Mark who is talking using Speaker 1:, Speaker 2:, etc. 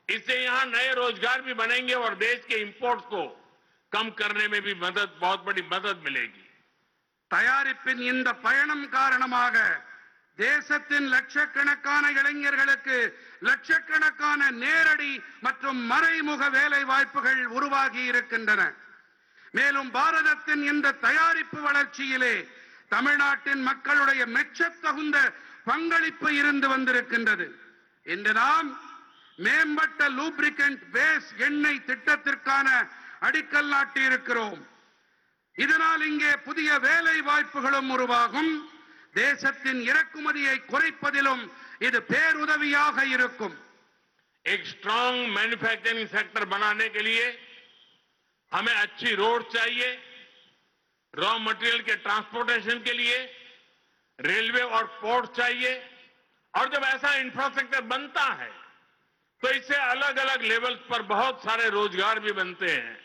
Speaker 1: इससे यहां नए रोजगार भी बनेंगे और देश के इंपोर्ट्स को कम करने में भी मदद बहुत बड़ी मदद मिलेगी
Speaker 2: தயாரிப்பின் இந்த பயணம் காரணமாக தேசத்தின் லட்சக்கணக்கான இளைஞர்களுக்கு லட்சக்கணக்கான நேரடி மற்றும் மறைமுக வேலை வாய்ப்புகள் உருவாகி இருக்கின்றன மேலும் பாரதத்தின் இந்த தயாரிப்பு வளர்ச்சியிலே தமிழ்நாட்டின் மக்களுடைய மெச்சத்தகுந்த பங்களிப்பு இருந்து வந்திருக்கின்றது இன்று நாம் மேம்பட்ட லூப்ரிகன்ட் பேஸ் எண்ணெய் திட்டத்திற்கான அடிக்கல் நாட்டியிருக்கிறோம் இதனால் இங்கே புதிய வேலை வாய்ப்புகளும் உருவாகும் தேசத்தின் இறக்குமதியை குறைப்பதிலும் இது பேருதவியாக இருக்கும்
Speaker 1: एक स्ट्रांग मैन्युफैक्चरिंग सेक्टर बनाने के लिए हमें अच्छी रोड चाहिए रॉ मटेरियल के ट्रांसपोर्टेशन के लिए रेलवे और पोर्ट चाहिए और जब ऐसा इंफ्रास्ट्रक्चर बनता है तो इससे अलग अलग लेवल्स पर बहुत सारे रोजगार भी बनते हैं